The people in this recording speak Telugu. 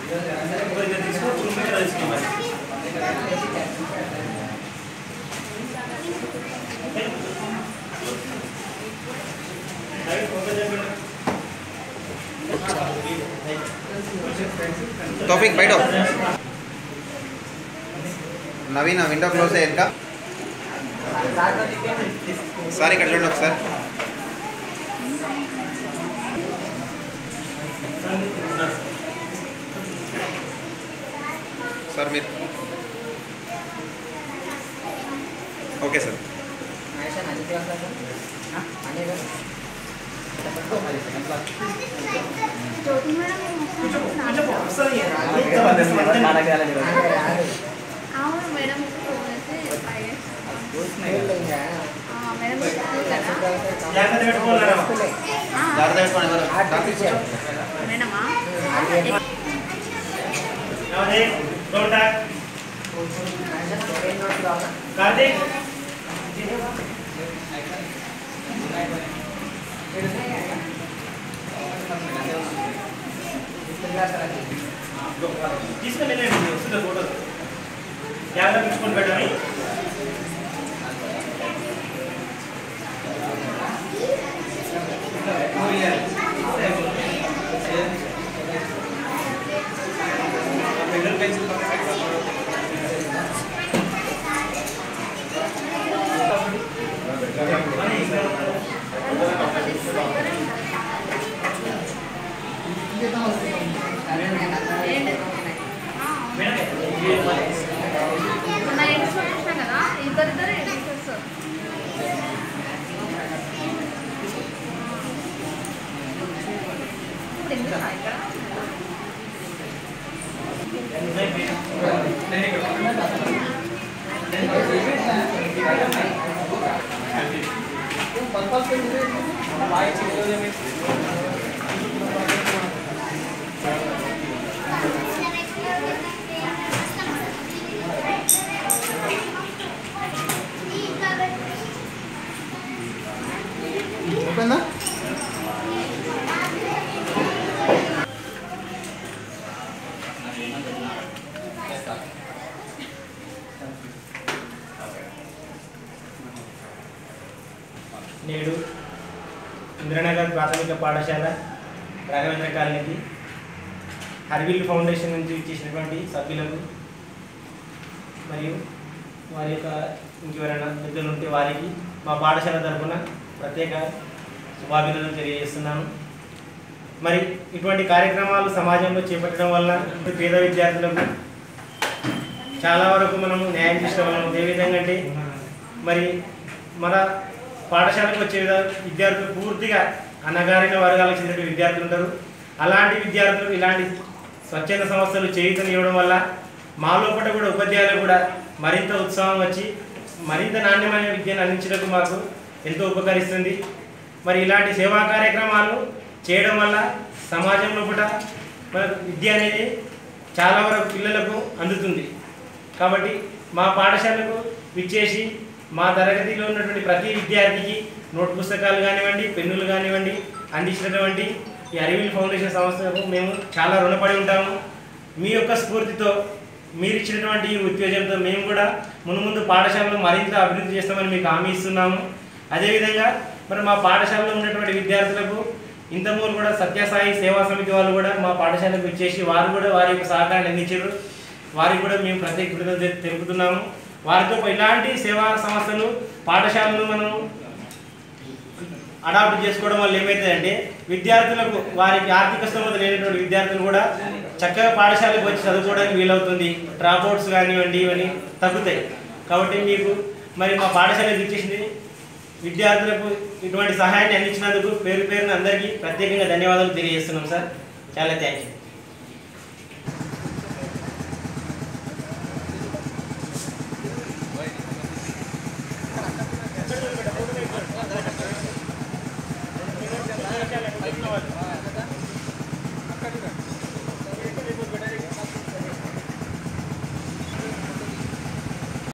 తోఫిక్ బయట నవీన్ విండో క్లోజ్ అయ్యాక సార్ ఇక్కడ చూడండి ఒకసారి సార్ మీరు ఓకే సార్ జ్యోతి మేడం అవును మేడం ఫోన్ చేస్తే ఆ, మేడం జాగ్రత్త పెట్టుకోవాలరా ఆ, జాగ్రత్త పెట్టుకోండి ఎవరు డాక్టర్ మేడమా నవదీప్ డోంట్ టాక్ కార్తీక్ తీసుకొని వెళ్ళండి వస్తుంది ఫోటో జాగ్రత్త తీసుకొని పెట్టండి మొన్న ఎడిషన్ చూసినా కదా ఇద్దరిద్దరు ఎడిషన్స్ ఇప్పుడు ఎందుకు ఇక్కడ ఓకేనా నేడు ఇంద్రనగర్ ప్రాథమిక పాఠశాల రాఘవేంద్ర కాలనీకి హర్విల్ ఫౌండేషన్ నుంచి ఇచ్చేసినటువంటి సభ్యులకు మరియు వారి యొక్క ఇంకెవరైనా పెద్దలు ఉంటే వారికి మా పాఠశాల తరఫున ప్రత్యేక శుభాభినందనలు తెలియజేస్తున్నాను మరి ఇటువంటి కార్యక్రమాలు సమాజంలో చేపట్టడం వల్ల పేద విద్యార్థులకు చాలా వరకు మనము న్యాయం చేసిన వాళ్ళం ఏ విధంగా అంటే మరి మన పాఠశాలకు వచ్చే విధ- విద్యార్థులు పూర్తిగా అన్నగారిన వర్గాలకు చెందిన విద్యార్థులు ఉంటారు అలాంటి విద్యార్థులు ఇలాంటి స్వచ్ఛంద సంస్థలు చేయుతనివ్వడం వల్ల మా లోపల కూడా ఉపాధ్యాయులు కూడా మరింత ఉత్సాహం వచ్చి మరింత నాణ్యమైన విద్యను అందించడానికి మాకు ఎంతో ఉపకరిస్తుంది మరి ఇలాంటి సేవా కార్యక్రమాలు చేయడం వల్ల సమాజం లోపల మన విద్య అనేది చాలా వరకు పిల్లలకు అందుతుంది కాబట్టి మా పాఠశాలకు విచ్చేసి మా తరగతిలో ఉన్నటువంటి ప్రతి విద్యార్థికి నోట్ పుస్తకాలు కానివ్వండి పెన్నులు కానివ్వండి అందించినటువంటి ఈ అరివిల్ ఫౌండేషన్ సంస్థకు మేము చాలా రుణపడి ఉంటాము మీ యొక్క స్ఫూర్తితో మీరు ఇచ్చినటువంటి ఈ ఉత్తేజంతో మేము కూడా మున్ముందు పాఠశాలను మరింత అభివృద్ధి చేస్తామని మీకు హామీ ఇస్తున్నాము అదేవిధంగా మరి మా పాఠశాలలో ఉన్నటువంటి విద్యార్థులకు ఇంతమూరు కూడా సత్యసాయి సేవా సమితి వాళ్ళు కూడా మా పాఠశాలకు వచ్చేసి వారు కూడా వారి యొక్క సహకారాన్ని అందించారు వారికి కూడా మేము ప్రత్యేక కృతజ్ఞతలు తె- తెలుపుతున్నాము వారితో ఇలాంటి సేవా సంస్థలు పాఠశాలను మనం అడాప్ట్ చేసుకోవడం వల్ల ఏమవుతుందంటే విద్యార్థులకు వారికి ఆర్థిక స్తోమత లేనటువంటి విద్యార్థులు కూడా చక్కగా పాఠశాలకు వచ్చి చదువుకోవడానికి వీలవుతుంది డ్రాప్ అవుట్స్ కానివ్వండి ఇవన్నీ తగ్గుతాయి కాబట్టి మీకు మరి మా పాఠశాలకు ఇచ్చేసింది విద్యార్థులకు ఇటువంటి సహాయాన్ని అందించినందుకు పేరు పేరున అందరికీ ప్రత్యేకంగా ధన్యవాదాలు తెలియజేస్తున్నాం సార్ చాలా థ్యాంక్ యూ